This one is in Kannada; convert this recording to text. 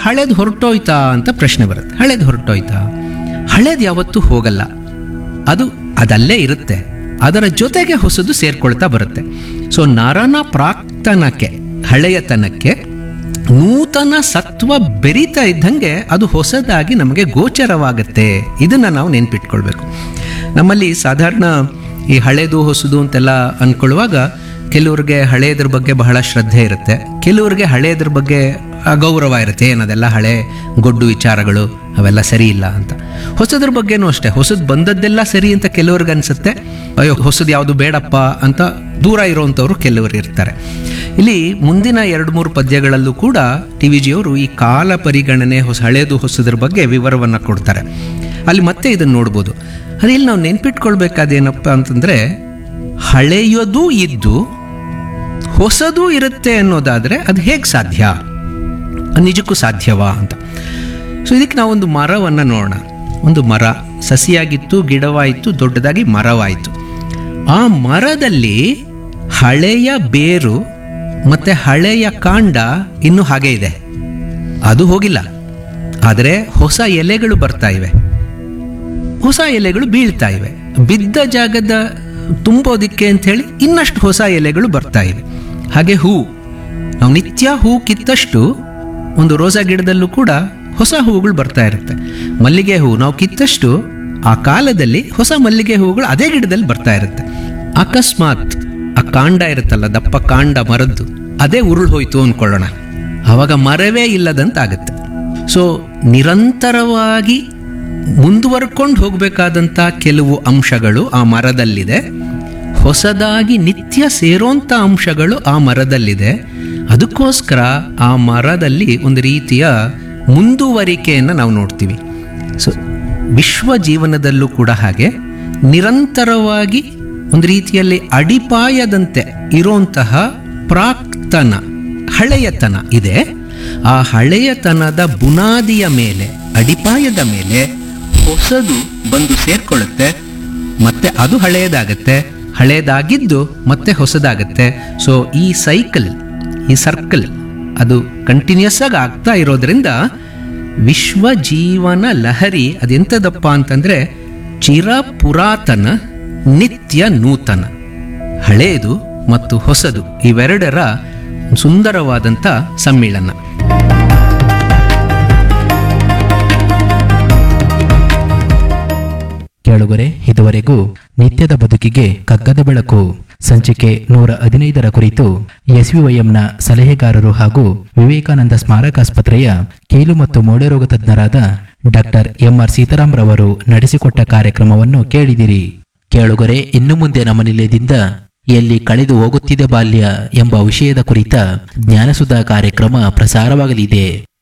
ಹಳೇದು ಹೊರಟೋಯ್ತಾ ಅಂತ ಪ್ರಶ್ನೆ ಬರುತ್ತೆ ಹಳೇದು ಹೊರಟೋಯ್ತಾ ಹಳೇದು ಯಾವತ್ತೂ ಹೋಗಲ್ಲ ಅದು ಅದಲ್ಲೇ ಇರುತ್ತೆ ಅದರ ಜೊತೆಗೆ ಹೊಸದು ಸೇರ್ಕೊಳ್ತಾ ಬರುತ್ತೆ ಸೊ ನರನ ಪ್ರಾಕ್ತನಕ್ಕೆ ಹಳೆಯತನಕ್ಕೆ ನೂತನ ಸತ್ವ ಬೆರೀತಾ ಇದ್ದಂಗೆ ಅದು ಹೊಸದಾಗಿ ನಮಗೆ ಗೋಚರವಾಗುತ್ತೆ ಇದನ್ನು ನಾವು ನೆನ್ಪಿಟ್ಕೊಳ್ಬೇಕು ನಮ್ಮಲ್ಲಿ ಸಾಧಾರಣ ಈ ಹಳೇದು ಹೊಸದು ಅಂತೆಲ್ಲ ಅಂದ್ಕೊಳ್ಳುವಾಗ ಕೆಲವ್ರಿಗೆ ಹಳೆಯದ್ರ ಬಗ್ಗೆ ಬಹಳ ಶ್ರದ್ಧೆ ಇರುತ್ತೆ ಕೆಲವ್ರಿಗೆ ಹಳೆಯದ್ರ ಬಗ್ಗೆ ಅಗೌರವ ಇರುತ್ತೆ ಏನದೆಲ್ಲ ಹಳೆ ಗೊಡ್ಡು ವಿಚಾರಗಳು ಅವೆಲ್ಲ ಸರಿ ಇಲ್ಲ ಅಂತ ಹೊಸದ್ರ ಬಗ್ಗೆನೂ ಅಷ್ಟೇ ಹೊಸದು ಬಂದದ್ದೆಲ್ಲ ಸರಿ ಅಂತ ಕೆಲವ್ರಿಗೆ ಅನ್ಸುತ್ತೆ ಅಯ್ಯೋ ಹೊಸದು ಯಾವುದು ಬೇಡಪ್ಪ ಅಂತ ದೂರ ಇರೋವಂಥವ್ರು ಕೆಲವರು ಇರ್ತಾರೆ ಇಲ್ಲಿ ಮುಂದಿನ ಎರಡು ಮೂರು ಪದ್ಯಗಳಲ್ಲೂ ಕೂಡ ಟಿ ವಿ ಜಿಯವರು ಈ ಕಾಲ ಪರಿಗಣನೆ ಹೊಸ ಹಳೇದು ಹೊಸದ್ರ ಬಗ್ಗೆ ವಿವರವನ್ನು ಕೊಡ್ತಾರೆ ಅಲ್ಲಿ ಮತ್ತೆ ಇದನ್ನು ನೋಡ್ಬೋದು ಅದೇ ಇಲ್ಲಿ ನಾವು ನೆನ್ಪಿಟ್ಕೊಳ್ಬೇಕಾದೇನಪ್ಪ ಅಂತಂದರೆ ಹಳೆಯದೂ ಇದ್ದು ಹೊಸದು ಇರುತ್ತೆ ಅನ್ನೋದಾದರೆ ಅದು ಹೇಗೆ ಸಾಧ್ಯ ಅದು ನಿಜಕ್ಕೂ ಸಾಧ್ಯವಾ ಅಂತ ಸೊ ಇದಕ್ಕೆ ನಾವೊಂದು ಮರವನ್ನು ನೋಡೋಣ ಒಂದು ಮರ ಸಸಿಯಾಗಿತ್ತು ಗಿಡವಾಯಿತು ದೊಡ್ಡದಾಗಿ ಮರವಾಯಿತು ಆ ಮರದಲ್ಲಿ ಹಳೆಯ ಬೇರು ಮತ್ತು ಹಳೆಯ ಕಾಂಡ ಇನ್ನೂ ಹಾಗೆ ಇದೆ ಅದು ಹೋಗಿಲ್ಲ ಆದರೆ ಹೊಸ ಎಲೆಗಳು ಬರ್ತಾ ಇವೆ ಹೊಸ ಎಲೆಗಳು ಬೀಳ್ತಾ ಇವೆ ಬಿದ್ದ ಜಾಗದ ತುಂಬೋದಿಕ್ಕೆ ಅಂತ ಹೇಳಿ ಇನ್ನಷ್ಟು ಹೊಸ ಎಲೆಗಳು ಬರ್ತಾ ಇವೆ ಹಾಗೆ ಹೂ ನಾವು ನಿತ್ಯ ಹೂ ಕಿತ್ತಷ್ಟು ಒಂದು ರೋಸಾ ಗಿಡದಲ್ಲೂ ಕೂಡ ಹೊಸ ಹೂವುಗಳು ಬರ್ತಾ ಇರುತ್ತೆ ಮಲ್ಲಿಗೆ ಹೂ ನಾವು ಕಿತ್ತಷ್ಟು ಆ ಕಾಲದಲ್ಲಿ ಹೊಸ ಮಲ್ಲಿಗೆ ಹೂವುಗಳು ಅದೇ ಗಿಡದಲ್ಲಿ ಬರ್ತಾ ಇರುತ್ತೆ ಅಕಸ್ಮಾತ್ ಆ ಕಾಂಡ ಇರುತ್ತಲ್ಲ ದಪ್ಪ ಕಾಂಡ ಮರದ್ದು ಅದೇ ಉರುಳು ಹೋಯ್ತು ಅಂದ್ಕೊಳ್ಳೋಣ ಆವಾಗ ಮರವೇ ಇಲ್ಲದಂತಾಗುತ್ತೆ ಸೊ ನಿರಂತರವಾಗಿ ಮುಂದುವರ್ಕೊಂಡು ಹೋಗಬೇಕಾದಂಥ ಕೆಲವು ಅಂಶಗಳು ಆ ಮರದಲ್ಲಿದೆ ಹೊಸದಾಗಿ ನಿತ್ಯ ಸೇರೋಂಥ ಅಂಶಗಳು ಆ ಮರದಲ್ಲಿದೆ ಅದಕ್ಕೋಸ್ಕರ ಆ ಮರದಲ್ಲಿ ಒಂದು ರೀತಿಯ ಮುಂದುವರಿಕೆಯನ್ನು ನಾವು ನೋಡ್ತೀವಿ ಸೊ ವಿಶ್ವ ಜೀವನದಲ್ಲೂ ಕೂಡ ಹಾಗೆ ನಿರಂತರವಾಗಿ ಒಂದು ರೀತಿಯಲ್ಲಿ ಅಡಿಪಾಯದಂತೆ ಇರುವಂತಹ ಪ್ರಾಕ್ತನ ಹಳೆಯತನ ಇದೆ ಆ ಹಳೆಯತನದ ಬುನಾದಿಯ ಮೇಲೆ ಅಡಿಪಾಯದ ಮೇಲೆ ಹೊಸದು ಬಂದು ಸೇರ್ಕೊಳ್ಳುತ್ತೆ ಮತ್ತೆ ಅದು ಹಳೆಯದಾಗತ್ತೆ ಹಳೆಯದಾಗಿದ್ದು ಮತ್ತೆ ಹೊಸದಾಗತ್ತೆ ಸೊ ಈ ಸೈಕಲ್ ಈ ಸರ್ಕಲ್ ಅದು ಕಂಟಿನ್ಯೂಸ್ ಆಗಿ ಆಗ್ತಾ ಇರೋದ್ರಿಂದ ವಿಶ್ವ ಜೀವನ ಲಹರಿ ಅದೆಂಥದಪ್ಪ ಅಂತಂದ್ರೆ ಚಿರ ಪುರಾತನ ನಿತ್ಯ ನೂತನ ಹಳೆಯದು ಮತ್ತು ಹೊಸದು ಇವೆರಡರ ಸುಂದರವಾದಂಥ ಸಮ್ಮಿಳನ ಕೇಳುಗರೆ ಇದುವರೆಗೂ ನಿತ್ಯದ ಬದುಕಿಗೆ ಕಗ್ಗದ ಬೆಳಕು ಸಂಚಿಕೆ ನೂರ ಹದಿನೈದರ ಕುರಿತು ಎಸ್ವಿವೈಎಂನ ಸಲಹೆಗಾರರು ಹಾಗೂ ವಿವೇಕಾನಂದ ಸ್ಮಾರಕಾಸ್ಪತ್ರೆಯ ಕೀಲು ಮತ್ತು ಮೂಳೆ ರೋಗ ತಜ್ಞರಾದ ಡಾಕ್ಟರ್ ಎಂಆರ್ ಸೀತಾರಾಮ್ ರವರು ನಡೆಸಿಕೊಟ್ಟ ಕಾರ್ಯಕ್ರಮವನ್ನು ಕೇಳಿದಿರಿ ಕೇಳುಗರೆ ಇನ್ನು ಮುಂದೆ ನಮ್ಮ ನಿಲಯದಿಂದ ಎಲ್ಲಿ ಕಳೆದು ಹೋಗುತ್ತಿದೆ ಬಾಲ್ಯ ಎಂಬ ವಿಷಯದ ಕುರಿತ ಜ್ಞಾನಸುಧಾ ಕಾರ್ಯಕ್ರಮ ಪ್ರಸಾರವಾಗಲಿದೆ